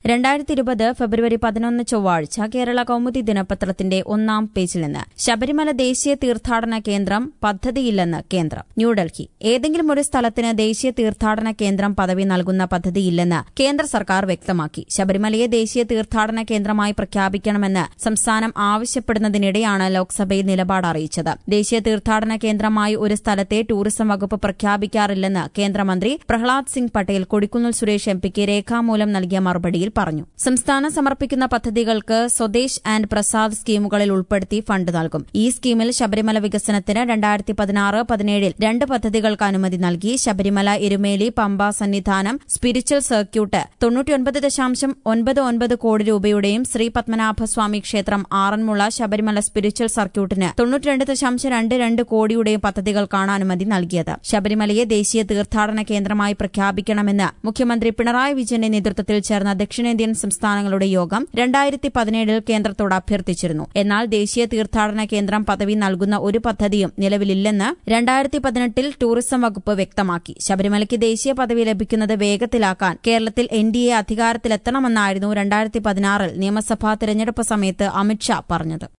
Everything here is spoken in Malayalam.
രണ്ടായിരത്തി ഇരുപത് ഫെബ്രുവരി പതിനൊന്ന് ചൊവ്വാഴ്ച കേരള കൌമുദി ദിനപത്രത്തിന്റെ ഒന്നാം പേജിൽ നിന്ന് ശബരിമല ദേശീയ തീർത്ഥാടന കേന്ദ്രം പദ്ധതിയില്ലെന്ന് കേന്ദ്രം ന്യൂഡൽഹി ഏതെങ്കിലും ഒരു സ്ഥലത്തിന് ദേശീയ തീർത്ഥാടന കേന്ദ്രം പദവി നൽകുന്ന പദ്ധതിയില്ലെന്ന് കേന്ദ്ര സർക്കാർ വ്യക്തമാക്കി ശബരിമലയെ ദേശീയ തീർത്ഥാടന കേന്ദ്രമായി പ്രഖ്യാപിക്കണമെന്ന് സംസ്ഥാനം ആവശ്യപ്പെടുന്നതിനിടെയാണ് ലോക്സഭയിൽ നിലപാട് അറിയിച്ചത് ദേശീയ തീർത്ഥാടന കേന്ദ്രമായി ഒരു സ്ഥലത്തെ ടൂറിസം വകുപ്പ് പ്രഖ്യാപിക്കാറില്ലെന്ന് കേന്ദ്രമന്ത്രി പ്രഹ്ലാദ് സിംഗ് പട്ടേൽ കൊടിക്കുന്നിൽ സുരേഷ് എംപിക്ക് രേഖാമൂലം നൽകിയ മറുപടിയിൽ പറഞ്ഞു സംസ്ഥാനം സമർപ്പിക്കുന്ന പദ്ധതികൾക്ക് സ്വദേശ് ആൻഡ് പ്രസാദ് സ്കീമുകളിൽ ഉൾപ്പെടുത്തി ഫണ്ട് നൽകും ഈ സ്കീമിൽ ശബരിമല വികസനത്തിന് രണ്ടായിരത്തി പതിനാറ് പതിനേഴിൽ രണ്ട് പദ്ധതികൾക്ക് അനുമതി നൽകി ശബരിമല എരുമേലി പമ്പ സന്നിധാനം സ്പിരിച്വൽ സർക്യൂട്ട് തൊണ്ണൂറ്റിയൊൻപത് ദശാംശം ഒൻപത് ഒൻപത് കോടി രൂപയുടെയും ശ്രീ പത്മനാഭസ്വാമി ക്ഷേത്രം ആറന്മുള ശബരിമല സ്പിരിച്വൽ സർക്യൂട്ടിന് തൊണ്ണൂറ്റിരണ്ട് ദശാംശം രണ്ട് രണ്ട് കോടിയുടെയും പദ്ധതികൾക്കാണ് അനുമതി നൽകിയത് ശബരിമലയെ ദേശീയ തീർത്ഥാടന കേന്ദ്രമായി പ്രഖ്യാപിക്കണമെന്ന് മുഖ്യമന്ത്രി പിണറായി വിജയന്റെ നേതൃത്വത്തിൽ ചേർന്ന ദക്ഷിണേന്ത്യൻ സംസ്ഥാനങ്ങളുടെ യോഗം രണ്ടായിരത്തി പതിനേഴിൽ കേന്ദ്രത്തോട് അഭ്യർത്ഥിച്ചിരുന്നു എന്നാൽ ദേശീയ തീർത്ഥാടന കേന്ദ്രം പദവി നൽകുന്ന ഒരു പദ്ധതിയും നിലവിലില്ലെന്ന് രണ്ടായിരത്തി പതിനെട്ടിൽ ടൂറിസം വകുപ്പ് വ്യക്തമാക്കി ശബരിമലയ്ക്ക് ദേശീയ പദവി ലഭിക്കുന്നത് വേഗത്തിലാക്കാൻ കേരളത്തിൽ എൻ ഡി എ അധികാരത്തിലെത്തണമെന്നായിരുന്നു രണ്ടായിരത്തി പതിനാറിൽ നിയമസഭാ തെരഞ്ഞെടുപ്പ് സമയത്ത് അമിത്ഷാ പറഞ്ഞത്